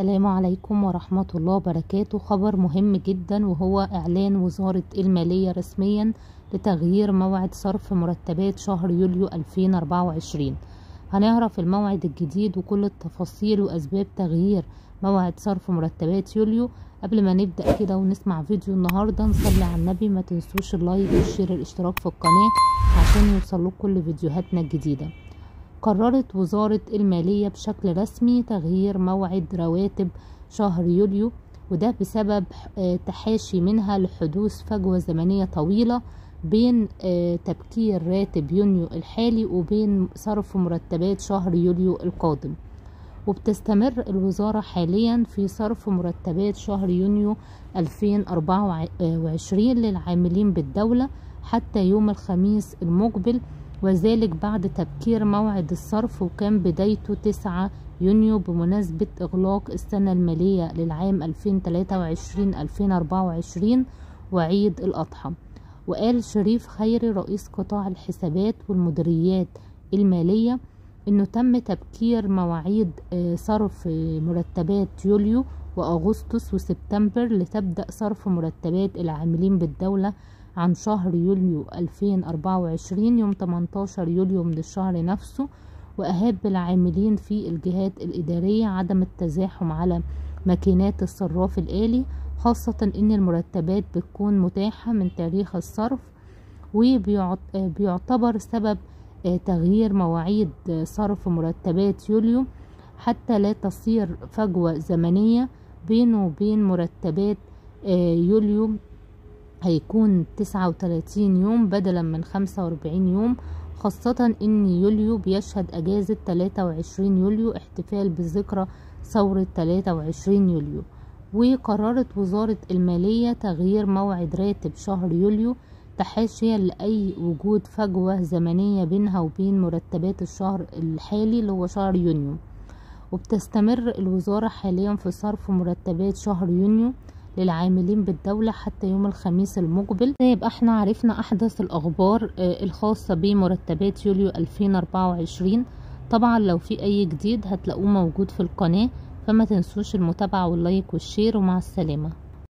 السلام عليكم ورحمة الله وبركاته خبر مهم جدا وهو إعلان وزارة المالية رسميا لتغيير موعد صرف مرتبات شهر يوليو 2024 هنعرف الموعد الجديد وكل التفاصيل وأسباب تغيير موعد صرف مرتبات يوليو قبل ما نبدأ كده ونسمع فيديو النهاردة نصلي على النبي ما تنسوش اللايك والشير الاشتراك في القناة عشان يوصلوك كل فيديوهاتنا الجديدة قررت وزارة المالية بشكل رسمي تغيير موعد رواتب شهر يوليو وده بسبب تحاشي منها لحدوث فجوة زمنية طويلة بين تبكير راتب يونيو الحالي وبين صرف مرتبات شهر يوليو القادم وبتستمر الوزارة حاليا في صرف مرتبات شهر يونيو 2024 للعاملين بالدولة حتى يوم الخميس المقبل وذلك بعد تبكير موعد الصرف وكان بدايته 9 يونيو بمناسبة إغلاق السنة المالية للعام 2023-2024 وعيد الأضحى وقال شريف خيري رئيس قطاع الحسابات والمديريات المالية انه تم تبكير مواعيد صرف مرتبات يوليو واغسطس وسبتمبر لتبدأ صرف مرتبات العاملين بالدولة عن شهر يوليو 2024 يوم 18 يوليو من الشهر نفسه وأهاب العاملين في الجهات الإدارية عدم التزاحم على ماكينات الصراف الآلي خاصة إن المرتبات بتكون متاحة من تاريخ الصرف وبيعتبر سبب تغيير مواعيد صرف مرتبات يوليو حتى لا تصير فجوة زمنية بينه وبين مرتبات يوليو هيكون تسعة وتلاتين يوم بدلا من خمسة وأربعين يوم خاصة إن يوليو بيشهد أجازة تلاتة وعشرين يوليو احتفال بذكرى ثورة تلاتة وعشرين يوليو وقررت وزارة المالية تغيير موعد راتب شهر يوليو تحاشيا لأي وجود فجوة زمنية بينها وبين مرتبات الشهر الحالي اللي هو شهر يونيو وبتستمر الوزارة حاليا في صرف مرتبات شهر يونيو للعاملين بالدولة حتى يوم الخميس المقبل يبقى احنا عرفنا أحدث الأخبار الخاصة بمرتبات يوليو 2024 طبعا لو في أي جديد هتلاقوه موجود في القناة فما تنسوش المتابعة واللايك والشير ومع السلامة